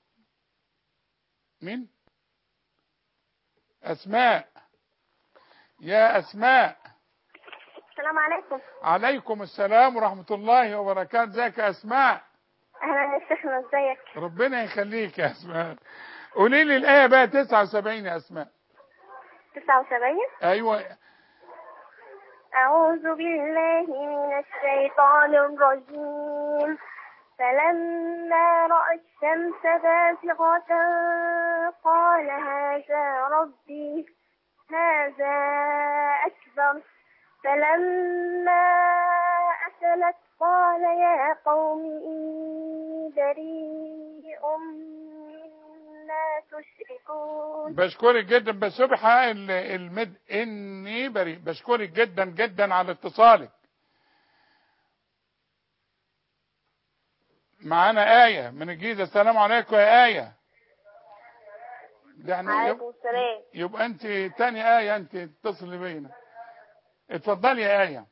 مين اسماء يا اسماء السلام عليكم عليكم السلام ورحمة الله وبركاته ازيك يا اسماء أهلا يا شيخنا ازيك ربنا يخليك يا اسماء قولي لي الآية بقى 79 يا اسماء 79 ايوه أعوذ بالله من الشيطان الرجيم فلما رأى الشمس بازغة قال هذا ربي هذا أكبر فلما أفلت قال يا قوم إني بريء مما تشركون بشكرك جدا بس سبح ال- المد اني بريء بشكرك جدا جدا على اتصالك معانا آية من الجيزة السلام عليكم يا آية يعني عليكم السلام يبقى انت تاني آية انت اتصلي بينا اتفضلي يا آية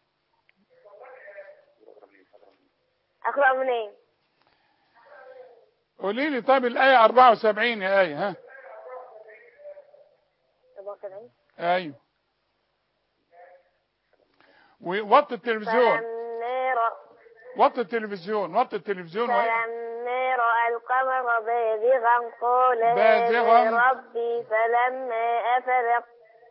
أقرأ منين؟ قولي لي طب الآية 74 يا آية ها 77 ايوه ووطي التلفزيون فلما رأى وطي التلفزيون وطي التلفزيون و... فلما رأى القمر بازغا قال بازغا. هذا ربي فلما أفلق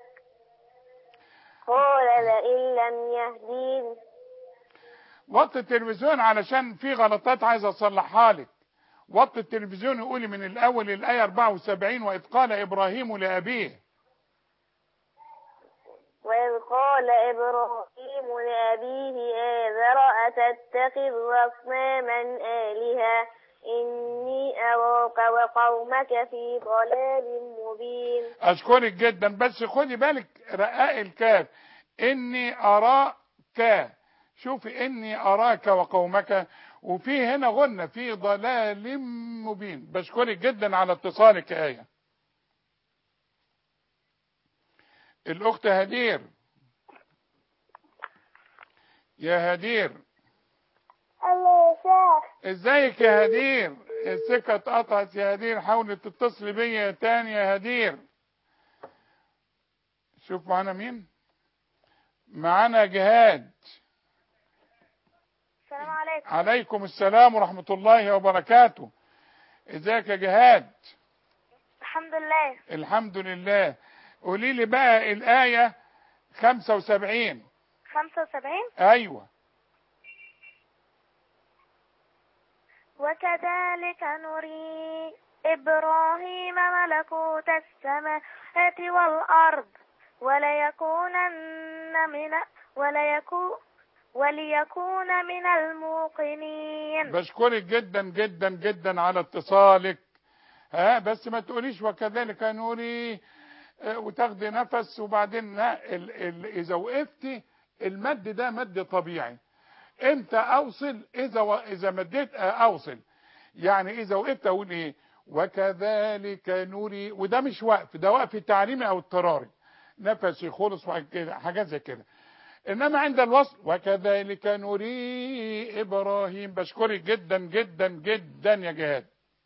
قال لئن لم يهديني وطي التلفزيون علشان في غلطات عايز اصلحها لك وطي التلفزيون وقولي من الاول الايه 74 واذ قال ابراهيم لابيه وإذ قال إبراهيم لأبيه آذر أتتخذ أصناما آلهة إني أراك وقومك في ضلال مبين اشكرك جدا بس خدي بالك رقاق الكاف اني اراك شوفي اني اراك وقومك وفي هنا غنة في ضلال مبين بشكرك جدا على اتصالك يا آية الاخت هدير يا هدير الله يا ازيك يا هدير السكة اتقطعت يا هدير حاولي تتصلي بيا تاني يا هدير شوف معانا مين معانا جهاد السلام عليكم عليكم السلام ورحمة الله وبركاته ازيك يا جهاد الحمد لله الحمد لله قولي لي بقى الآية 75 75 ايوه وكذلك نري إبراهيم ملكوت السماوات والأرض وليكونن من وليكون وليكون من الموقنين بشكرك جدا جدا جدا على اتصالك ها بس ما تقوليش وكذلك نوري آه، وتاخدي نفس وبعدين لا ال ال اذا وقفتي المد ده مد طبيعي امتى اوصل اذا و... اذا مديت آه، اوصل يعني اذا وقفت اقول ايه وكذلك نوري وده مش وقف ده وقف تعليمي او اضطراري نفسي خلص وكده حاجات زي كده انما عند الوصل وكذلك نري ابراهيم بشكرك جدا جدا جدا يا جهاد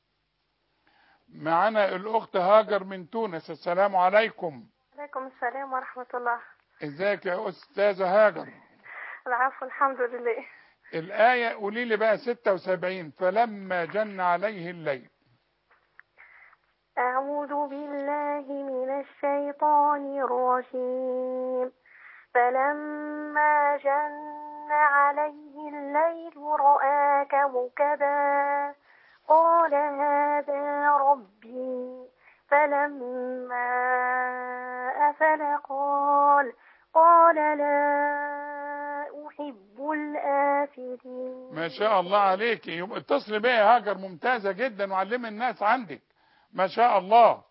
معانا الاخت هاجر من تونس السلام عليكم عليكم السلام ورحمة الله ازيك يا استاذه هاجر العفو الحمد لله الايه قولي لي بقى 76 فلما جن عليه الليل أعوذ بالله من الشيطان الرجيم فلما جن عليه الليل رأى كوكبا قال هذا ربي فلما أفل قال قال لا أحب الآفلين ما شاء الله عليك يبقى اتصل بيا يا هاجر ممتازة جدا وعلمي الناس عندك ما شاء الله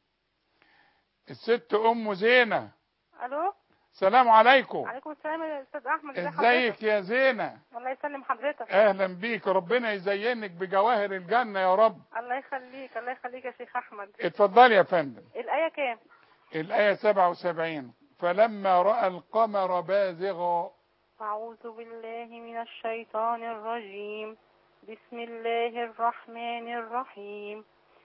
الست ام زينة الو السلام عليكم عليكم السلام يا استاذ احمد ازي ازيك حضرتك؟ يا زينة الله يسلم حضرتك اهلا بيك ربنا يزينك بجواهر الجنة يا رب الله يخليك الله يخليك يا شيخ احمد اتفضلي يا فندم الايه كام الآية 77 فلما رأى القمر بازغا أعوذ بالله من الشيطان الرجيم بسم الله الرحمن الرحيم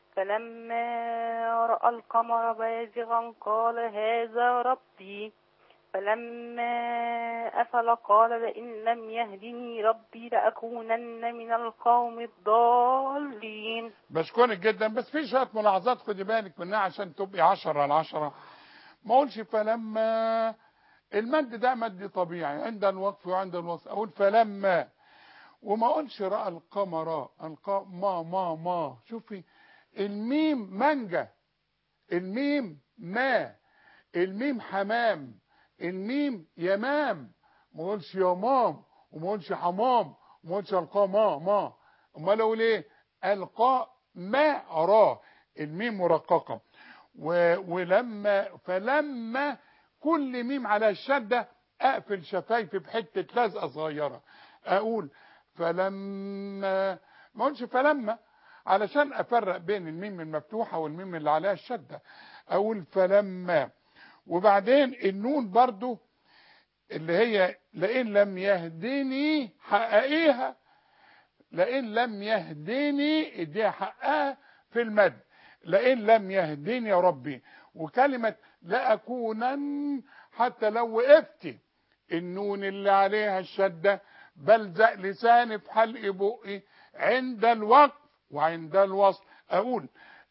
فلما رأى القمر بازغا قال هذا ربي فلما أفل قال لئن لم يهدني ربي لأكونن من القوم الضالين بشكرك جدا بس في شوية ملاحظات خدي بالك منها عشان تبقي 10 على 10 ما اقولش فلما المد ده مد طبيعي عند الوقف وعند الوصل اقول فلما وما اقولش راى القمر القا ما ما ما شوفي الميم مانجا الميم ما الميم حمام الميم يمام ما اقولش يمام وما اقولش حمام وما اقولش القا ما ما امال اقول ايه القا ما را الميم مرققه و... ولما فلما كل ميم على الشده اقفل شفايفي بحته لزقه صغيره اقول فلما ما اقولش فلما علشان افرق بين الميم المفتوحه والميم اللي عليها الشده اقول فلما وبعدين النون برضو اللي هي لئن لم يهدني حققيها لئن لم يهدني اديها حقها في المد لئن لم يهدني يا ربي وكلمة لأكونن حتى لو وقفت النون اللي عليها الشدة بلزق لساني في حلق بقي عند الوقف وعند الوصل أقول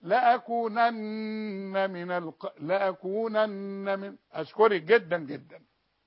لأكونن من الق... لأكونن من أشكرك جدا جدا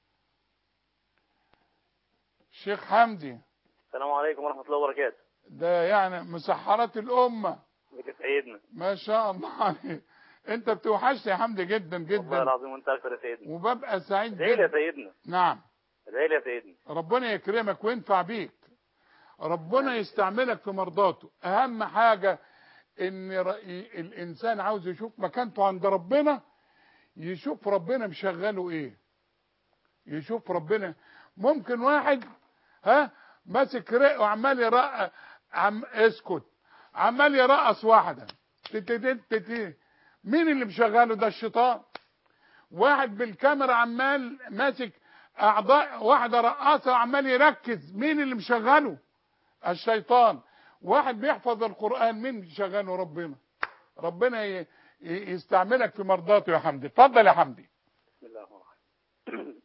شيخ حمدي السلام عليكم ورحمة الله وبركاته ده يعني مسحرات الأمة بك سيدنا ما شاء الله عليك انت بتوحشني يا حمدي جدا والله جدا العظيم وانت اكثر يا سيدنا وببقى سعيد ادعي لي يا جدا سيدنا نعم ادعي لي يا سيدنا ربنا يكرمك وينفع بيك ربنا يستعملك في مرضاته اهم حاجة ان رأي الانسان عاوز يشوف مكانته عند ربنا يشوف ربنا مشغله ايه يشوف ربنا ممكن واحد ها ماسك رق وعمال يرقص عم اسكت عمال يرقص واحده تتتت تت- مين اللي مشغله ده الشيطان واحد بالكاميرا عمال ماسك اعضاء واحده رقاصه وعمال يركز مين اللي مشغله الشيطان واحد بيحفظ القران مين اللي مشغله ربنا ربنا ي- ي- يستعملك في مرضاته يا حمدي اتفضل يا حمدي بسم الله الرحمن الرحيم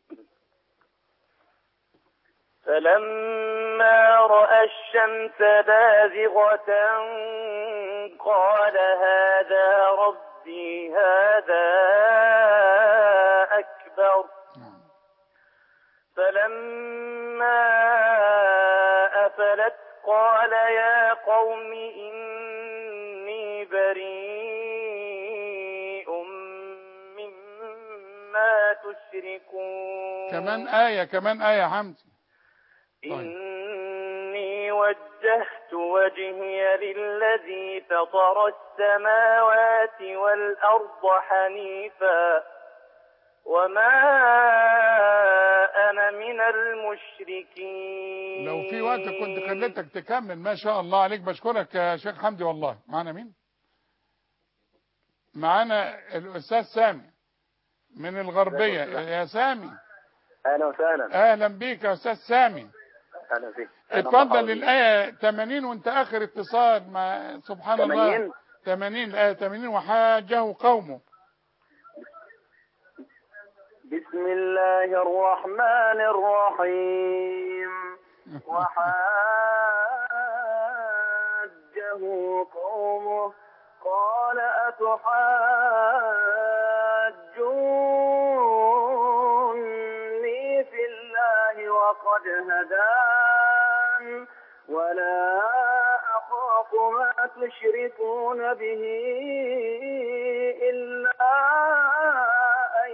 فلما رأى الشمس بازغة قال هذا ربي هذا أكبر فلما أفلت قال يا قوم إني بريء مما تشركون كمان آية كمان آية يا حمدي إني وجهت وجهي للذي فطر السماوات والأرض حنيفا وما أنا من المشركين لو في وقت كنت خليتك تكمل ما شاء الله عليك بشكرك يا شيخ حمدي والله معنا مين معانا الأستاذ سامي من الغربية يا سامي أهلا وسهلا أهلا بيك يا أستاذ سامي أهلا فيك اتفضل الآية 80 وانت آخر اتصال مع سبحان الله 80 80 الآية 80 وحاجه قومه بسم الله الرحمن الرحيم وحاجه قومه قال أتحاجوني في الله وقد هدان ولا أخاف ما تشركون به إلا أن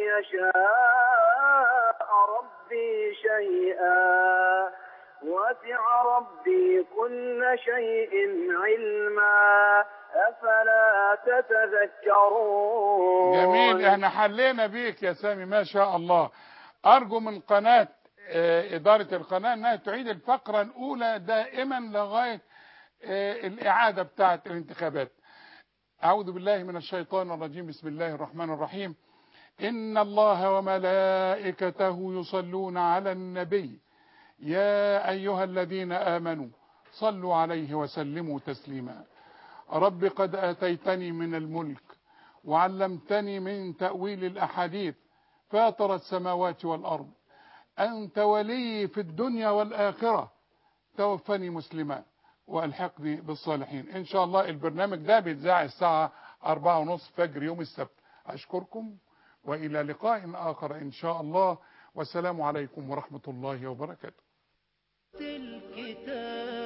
يشاء ربي شيئا وسع ربي كل شيء علما أفلا تتذكرون جميل احنا حلينا بيك يا سامي ما شاء الله ارجو من قناة آه، ادارة القناة انها تعيد الفقرة الاولى دائما لغاية آه، الاعادة بتاعة الانتخابات اعوذ بالله من الشيطان الرجيم بسم الله الرحمن الرحيم ان الله وملائكته يصلون على النبي يا ايها الذين امنوا صلوا عليه وسلموا تسليما رب قد اتيتني من الملك وعلمتني من تأويل الأحاديث فاطر السماوات والأرض أنت ولي في الدنيا والآخرة توفني مسلما وألحقني بالصالحين إن شاء الله البرنامج ده بيتذاع الساعة أربعة ونصف فجر يوم السبت أشكركم وإلى لقاء آخر إن شاء الله والسلام عليكم ورحمة الله وبركاته الكتاب